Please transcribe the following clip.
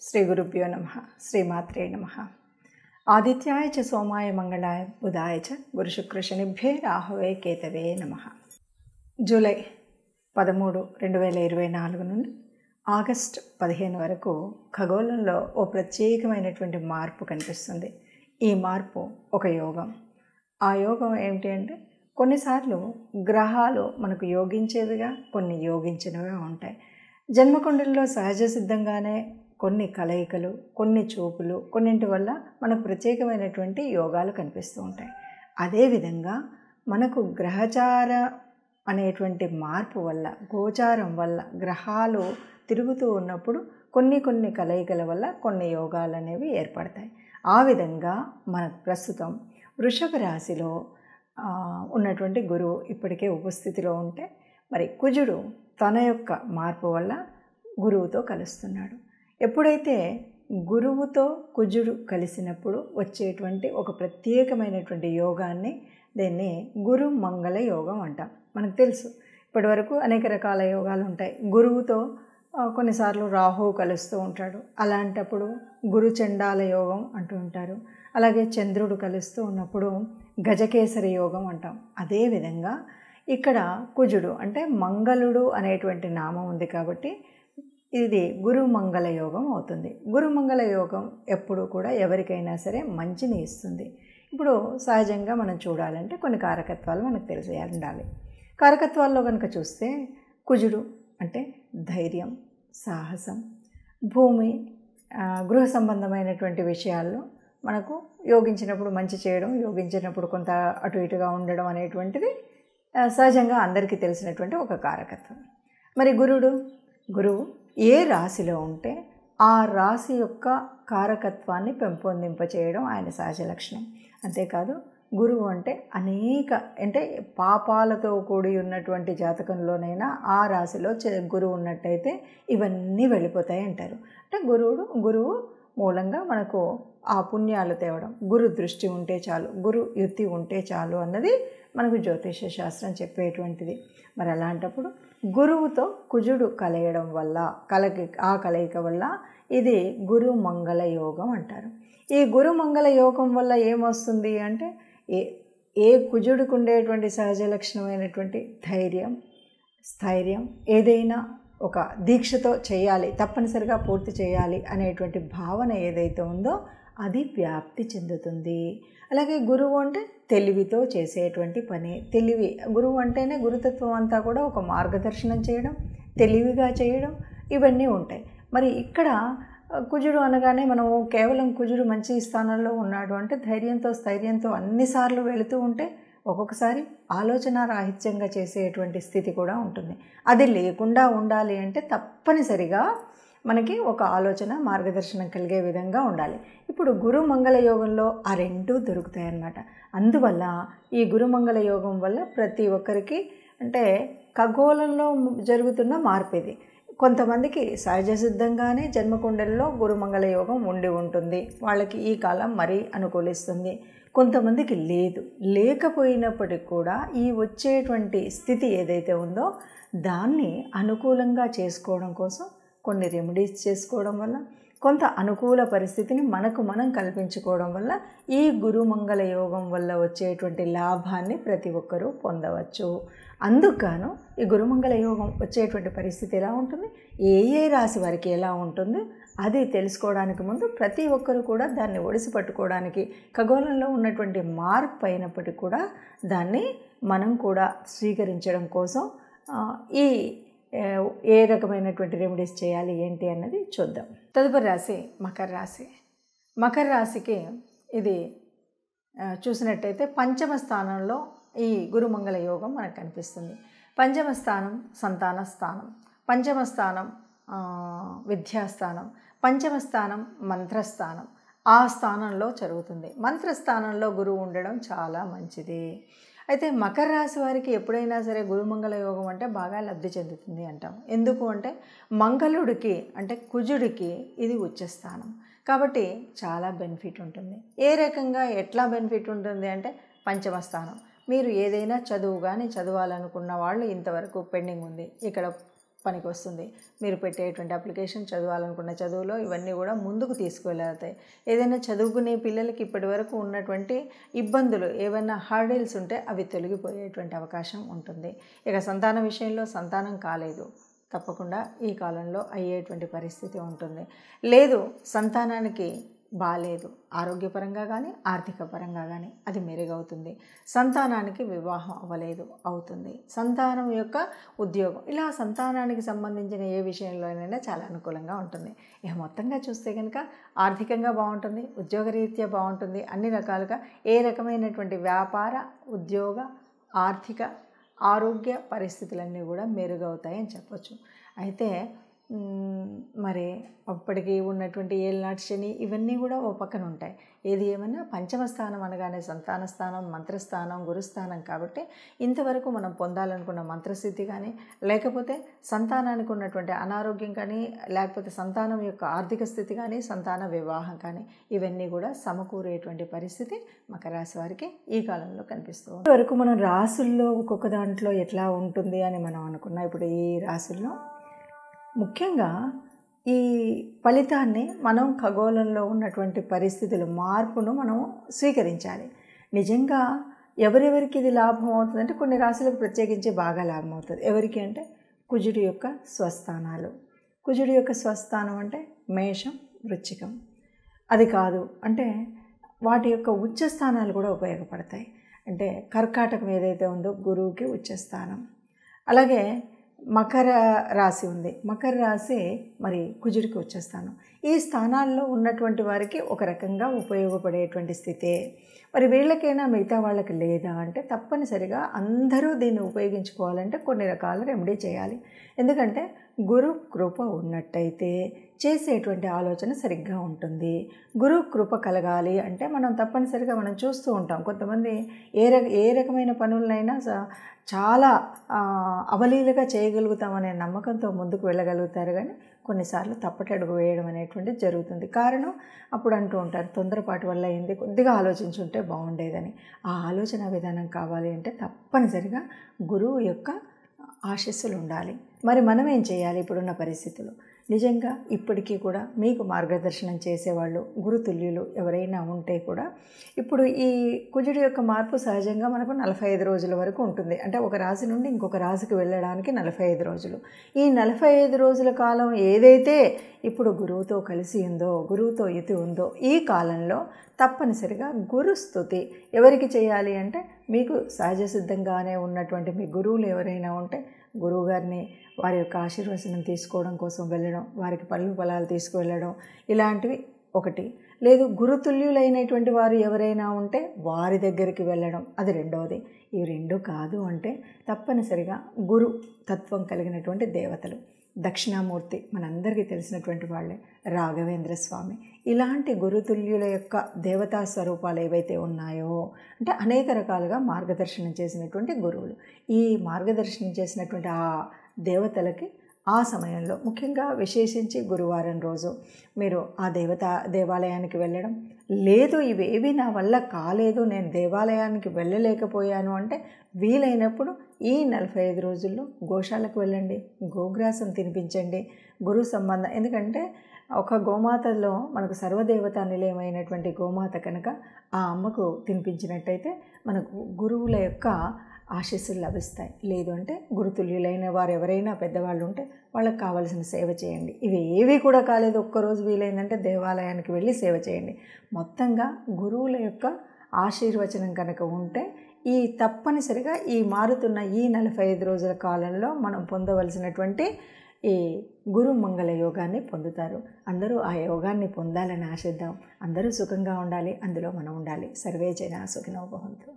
శ్రీ గురుభ్యో నమ శ్రీమాత్రే నమ ఆదిత్యాయ చ సోమాయ మంగళాయ బుధాయ చ గురుశుక్ర శనిభ్యే రాహవే కేతవే నమ జూలై పదమూడు రెండు వేల ఇరవై నాలుగు నుండి ఆగస్ట్ పదిహేను వరకు ఖగోళంలో ఓ ప్రత్యేకమైనటువంటి మార్పు కనిపిస్తుంది ఈ మార్పు ఒక యోగం ఆ యోగం ఏమిటి అంటే కొన్నిసార్లు గ్రహాలు మనకు యోగించేవిగా కొన్ని యోగించినవిగా ఉంటాయి జన్మకుండల్లో సహజ సిద్ధంగానే కొన్ని కలయికలు కొన్ని చూపులు కొన్నింటి వల్ల మనకు ప్రత్యేకమైనటువంటి యోగాలు కనిపిస్తూ ఉంటాయి అదేవిధంగా మనకు గ్రహచార అనేటువంటి మార్పు వల్ల గోచారం వల్ల గ్రహాలు తిరుగుతూ ఉన్నప్పుడు కొన్ని కొన్ని కలయికల వల్ల కొన్ని యోగాలు అనేవి ఏర్పడతాయి ఆ విధంగా మనకు ప్రస్తుతం వృషభ రాశిలో ఉన్నటువంటి గురువు ఇప్పటికే ఉపస్థితిలో ఉంటే మరి కుజుడు తన యొక్క మార్పు వల్ల గురువుతో కలుస్తున్నాడు ఎప్పుడైతే గురువుతో కుజుడు కలిసినప్పుడు వచ్చేటువంటి ఒక ప్రత్యేకమైనటువంటి యోగాన్ని దీన్ని గురు మంగళ యోగం అంటాం మనకు తెలుసు ఇప్పటివరకు అనేక రకాల యోగాలు ఉంటాయి గురువుతో కొన్నిసార్లు రాహువు కలుస్తూ ఉంటాడు అలాంటప్పుడు గురు చండాల యోగం అంటూ ఉంటారు అలాగే చంద్రుడు కలుస్తూ ఉన్నప్పుడు గజకేసరి యోగం అంటాం అదేవిధంగా ఇక్కడ కుజుడు అంటే మంగళుడు అనేటువంటి నామం ఉంది కాబట్టి ఇది గురుమంగళ యోగం అవుతుంది గురుమంగళ యోగం ఎప్పుడు కూడా ఎవరికైనా సరే మంచిని ఇస్తుంది ఇప్పుడు సహజంగా మనం చూడాలంటే కొన్ని కారకత్వాలు మనకు తెలిసి ఉండాలి కారకత్వాల్లో కనుక చూస్తే కుజుడు అంటే ధైర్యం సాహసం భూమి గృహ సంబంధమైనటువంటి విషయాల్లో మనకు యోగించినప్పుడు మంచి చేయడం యోగించినప్పుడు కొంత అటు ఇటుగా ఉండడం అనేటువంటిది సహజంగా అందరికీ తెలిసినటువంటి ఒక కారకత్వం మరి గురుడు గురువు ఏ రాశిలో ఉంటే ఆ రాశి యొక్క కారకత్వాన్ని పెంపొందింపచేయడం ఆయన సహజ లక్షణం అంతేకాదు గురువు అంటే అనేక అంటే పాపాలతో కూడి ఉన్నటువంటి జాతకంలోనైనా ఆ రాశిలో గురువు ఉన్నట్టయితే ఇవన్నీ వెళ్ళిపోతాయి అంటారు అంటే గురువుడు గురువు మూలంగా మనకు ఆ పుణ్యాలు తేవడం గురు దృష్టి ఉంటే చాలు గురు యుక్తి ఉంటే చాలు అన్నది మనకు జ్యోతిష శాస్త్రం చెప్పేటువంటిది మరి అలాంటప్పుడు గురువుతో కుజుడు కలయడం వల్ల కలకి ఆ కలయిక వల్ల ఇది గురు మంగళ యోగం అంటారు ఈ గురు మంగళ యోగం వల్ల ఏమొస్తుంది అంటే ఏ ఏ కుజుడికి ఉండేటువంటి సహజ లక్షణమైనటువంటి ధైర్యం స్థైర్యం ఏదైనా ఒక దీక్షతో చేయాలి తప్పనిసరిగా పూర్తి చేయాలి అనేటువంటి భావన ఏదైతే ఉందో అది వ్యాప్తి చెందుతుంది అలాగే గురువు అంటే తెలివితో చేసేటువంటి పని తెలివి గురువు అంటేనే గురుతత్వం అంతా కూడా ఒక మార్గదర్శనం చేయడం తెలివిగా చేయడం ఇవన్నీ ఉంటాయి మరి ఇక్కడ కుజుడు అనగానే మనము కేవలం కుజుడు మంచి స్థానంలో ఉన్నాడు అంటే ధైర్యంతో స్థైర్యంతో అన్నిసార్లు వెళుతూ ఉంటే ఒక్కొక్కసారి ఆలోచన రాహిత్యంగా చేసేటువంటి స్థితి కూడా ఉంటుంది అది లేకుండా ఉండాలి అంటే తప్పనిసరిగా మనకి ఒక ఆలోచన మార్గదర్శనం కలిగే విధంగా ఉండాలి ఇప్పుడు గురు మంగళ యోగంలో ఆ రెండూ దొరుకుతాయి అన్నమాట అందువల్ల ఈ గురుమంగళ యోగం వల్ల ప్రతి ఒక్కరికి అంటే ఖగోళంలో జరుగుతున్న మార్పు ఇది కొంతమందికి సహజ సిద్ధంగానే జన్మకుండల్లో గురుమంగళ యోగం ఉండి ఉంటుంది వాళ్ళకి ఈ కాలం మరీ అనుకూలిస్తుంది కొంతమందికి లేదు లేకపోయినప్పటికి కూడా ఈ వచ్చేటువంటి స్థితి ఏదైతే ఉందో దాన్ని అనుకూలంగా చేసుకోవడం కోసం కొన్ని రెమెడీస్ చేసుకోవడం వల్ల కొంత అనుకూల పరిస్థితిని మనకు మనం కల్పించుకోవడం వల్ల ఈ గురుమంగళ యోగం వల్ల వచ్చేటువంటి లాభాన్ని ప్రతి ఒక్కరూ పొందవచ్చు అందుకు ఈ గురుమంగళ యోగం వచ్చేటువంటి పరిస్థితి ఎలా ఉంటుంది ఏ ఏ రాశి వారికి ఎలా ఉంటుంది అది తెలుసుకోవడానికి ముందు ప్రతి ఒక్కరు కూడా దాన్ని ఒడిసి పట్టుకోవడానికి ఖగోళంలో ఉన్నటువంటి మార్పు అయినప్పటికీ కూడా దాన్ని మనం కూడా స్వీకరించడం కోసం ఈ ఏ రకమైనటువంటి రెమెడీస్ చేయాలి ఏంటి అన్నది చూద్దాం తదుపరి రాశి మకర రాశి మకర రాశికి ఇది చూసినట్టయితే పంచమ స్థానంలో ఈ గురుమంగళ యోగం మనకు కనిపిస్తుంది పంచమ స్థానం సంతాన స్థానం పంచమ స్థానం విద్యాస్థానం పంచమ స్థానం మంత్రస్థానం ఆ స్థానంలో జరుగుతుంది మంత్రస్థానంలో గురువు ఉండడం చాలా మంచిది అయితే మకర రాశి వారికి ఎప్పుడైనా సరే గురుమంగళ యోగం అంటే బాగా లబ్ధి చెందుతుంది అంటాం ఎందుకు అంటే మంగళుడికి అంటే కుజుడికి ఇది ఉచ్చస్థానం కాబట్టి చాలా బెనిఫిట్ ఉంటుంది ఏ రకంగా ఎట్లా బెనిఫిట్ ఉంటుంది అంటే పంచమ స్థానం మీరు ఏదైనా చదువు కానీ చదవాలనుకున్న వాళ్ళు ఇంతవరకు పెండింగ్ ఉంది ఇక్కడ పనికి వస్తుంది మీరు పెట్టేటువంటి అప్లికేషన్ చదవాలనుకున్న చదువులో ఇవన్నీ కూడా ముందుకు తీసుకువెళ్ళతాయి ఏదైనా చదువుకునే పిల్లలకి ఇప్పటి వరకు ఉన్నటువంటి ఇబ్బందులు ఏవైనా హర్డిల్స్ ఉంటే అవి తొలగిపోయేటువంటి అవకాశం ఉంటుంది ఇక సంతాన విషయంలో సంతానం కాలేదు తప్పకుండా ఈ కాలంలో అయ్యేటువంటి పరిస్థితి ఉంటుంది లేదు సంతానానికి బాగాలేదు ఆరోగ్యపరంగా కానీ ఆర్థిక పరంగా కానీ అది మెరుగవుతుంది సంతానానికి వివాహం అవ్వలేదు అవుతుంది సంతానం యొక్క ఉద్యోగం ఇలా సంతానానికి సంబంధించిన ఏ విషయంలోనైనా చాలా అనుకూలంగా ఉంటుంది ఇక మొత్తంగా చూస్తే కనుక ఆర్థికంగా బాగుంటుంది ఉద్యోగరీత్యా బాగుంటుంది అన్ని రకాలుగా ఏ రకమైనటువంటి వ్యాపార ఉద్యోగ ఆర్థిక ఆరోగ్య పరిస్థితులన్నీ కూడా మెరుగవుతాయని చెప్పొచ్చు అయితే మరి అప్పటికి ఉన్నటువంటి ఏళ్ళనాటి శని ఇవన్నీ కూడా ఓ పక్కన ఉంటాయి ఏది ఏమైనా పంచమ స్థానం అనగానే సంతాన స్థానం మంత్రస్థానం గురుస్థానం కాబట్టి ఇంతవరకు మనం పొందాలనుకున్న మంత్రసిద్ధి కానీ లేకపోతే సంతానానికి ఉన్నటువంటి అనారోగ్యం కానీ లేకపోతే సంతానం యొక్క ఆర్థిక స్థితి కానీ సంతాన వివాహం కానీ ఇవన్నీ కూడా సమకూరేటువంటి పరిస్థితి మకర రాశి వారికి ఈ కాలంలో కనిపిస్తుంది వరకు మనం రాసుల్లో ఒక్కొక్క దాంట్లో ఎట్లా ఉంటుంది అని మనం అనుకున్నాం ఇప్పుడు ఈ రాసుల్లో ముఖ్యంగా ఈ ఫలితాన్ని మనం ఖగోళంలో ఉన్నటువంటి పరిస్థితుల మార్పును మనం స్వీకరించాలి నిజంగా ఎవరెవరికి ఇది లాభం అవుతుందంటే కొన్ని రాశులకు ప్రత్యేకించి బాగా లాభం అవుతుంది ఎవరికి అంటే కుజుడి యొక్క స్వస్థానాలు కుజుడి యొక్క స్వస్థానం అంటే మేషం వృచ్చికం అది కాదు అంటే వాటి యొక్క ఉచ్చ స్థానాలు కూడా ఉపయోగపడతాయి అంటే కర్కాటకం ఏదైతే ఉందో గురువుకి ఉచ్చస్థానం అలాగే మకర రాశి ఉంది మకర రాశి మరి కుజుడికి వచ్చేస్తాను ఈ స్థానాల్లో ఉన్నటువంటి వారికి ఒక రకంగా ఉపయోగపడేటువంటి స్థితే మరి వీళ్ళకైనా మిగతా వాళ్ళకి లేదా అంటే తప్పనిసరిగా అందరూ దీన్ని ఉపయోగించుకోవాలంటే కొన్ని రకాల రెమెడీ చేయాలి ఎందుకంటే గురు కృప ఉన్నట్టయితే చేసేటువంటి ఆలోచన సరిగ్గా ఉంటుంది గురు కృప కలగాలి అంటే మనం తప్పనిసరిగా మనం చూస్తూ ఉంటాం కొంతమంది ఏ రక ఏ రకమైన పనులనైనా చాలా అవలీలుగా చేయగలుగుతామనే నమ్మకంతో ముందుకు వెళ్ళగలుగుతారు కానీ కొన్నిసార్లు తప్పటడుగు వేయడం అనేటువంటిది జరుగుతుంది కారణం అప్పుడు అంటూ ఉంటారు తొందరపాటు వల్ల అయింది కొద్దిగా ఆలోచించుంటే బాగుండేదని ఆ ఆలోచన విధానం కావాలి అంటే తప్పనిసరిగా గురువు యొక్క ఆశస్సులు ఉండాలి మరి మనం ఏం చేయాలి ఇప్పుడున్న పరిస్థితులు నిజంగా ఇప్పటికీ కూడా మీకు మార్గదర్శనం చేసేవాళ్ళు గురుతుల్యులు ఎవరైనా ఉంటే కూడా ఇప్పుడు ఈ కుజుడి యొక్క మార్పు సహజంగా మనకు నలభై ఐదు రోజుల వరకు ఉంటుంది అంటే ఒక రాశి నుండి ఇంకొక రాశికి వెళ్ళడానికి నలభై ఐదు రోజులు ఈ నలభై ఐదు రోజుల కాలం ఏదైతే ఇప్పుడు గురువుతో కలిసి ఉందో గురువుతో యుతి ఉందో ఈ కాలంలో తప్పనిసరిగా గురుస్థుతి ఎవరికి చేయాలి అంటే మీకు సహజ సిద్ధంగానే ఉన్నటువంటి మీ గురువులు ఎవరైనా ఉంటే గురువుగారిని వారి యొక్క ఆశీర్వచనం తీసుకోవడం కోసం వెళ్ళడం వారికి పళ్ళు పొలాలు తీసుకువెళ్ళడం ఇలాంటివి ఒకటి లేదు గురుతుల్యులైనటువంటి వారు ఎవరైనా ఉంటే వారి దగ్గరికి వెళ్ళడం అది రెండవది ఇవి రెండు కాదు అంటే తప్పనిసరిగా గురు తత్వం కలిగినటువంటి దేవతలు దక్షిణామూర్తి మనందరికీ తెలిసినటువంటి వాళ్ళే రాఘవేంద్ర స్వామి ఇలాంటి గురుతుల్యుల యొక్క దేవతా స్వరూపాలు ఏవైతే ఉన్నాయో అంటే అనేక రకాలుగా మార్గదర్శనం చేసినటువంటి గురువులు ఈ మార్గదర్శనం చేసినటువంటి ఆ దేవతలకి ఆ సమయంలో ముఖ్యంగా విశేషించి గురువారం రోజు మీరు ఆ దేవత దేవాలయానికి వెళ్ళడం లేదు ఇవేవి నా వల్ల కాలేదు నేను దేవాలయానికి వెళ్ళలేకపోయాను అంటే వీలైనప్పుడు ఈ నలభై ఐదు రోజుల్లో గోశాలకు వెళ్ళండి గోగ్రాసం తినిపించండి గురు సంబంధం ఎందుకంటే ఒక గోమాతలో మనకు సర్వదేవతా నిలయమైనటువంటి గోమాత కనుక ఆ అమ్మకు తినిపించినట్టయితే మనకు గురువుల యొక్క ఆశీస్సులు లభిస్తాయి లేదు అంటే గురుతుల్యులైన వారు ఎవరైనా పెద్దవాళ్ళు ఉంటే వాళ్ళకి కావలసిన సేవ చేయండి ఇవి ఏవి కూడా కాలేదు ఒక్కరోజు వీలైందంటే దేవాలయానికి వెళ్ళి సేవ చేయండి మొత్తంగా గురువుల యొక్క ఆశీర్వచనం కనుక ఉంటే ఈ తప్పనిసరిగా ఈ మారుతున్న ఈ నలభై ఐదు రోజుల కాలంలో మనం పొందవలసినటువంటి ఈ గురు మంగళ యోగాన్ని పొందుతారు అందరూ ఆ యోగాన్ని పొందాలని ఆశిద్దాం అందరూ సుఖంగా ఉండాలి అందులో మనం ఉండాలి సర్వే జన సుఖినోభవంతు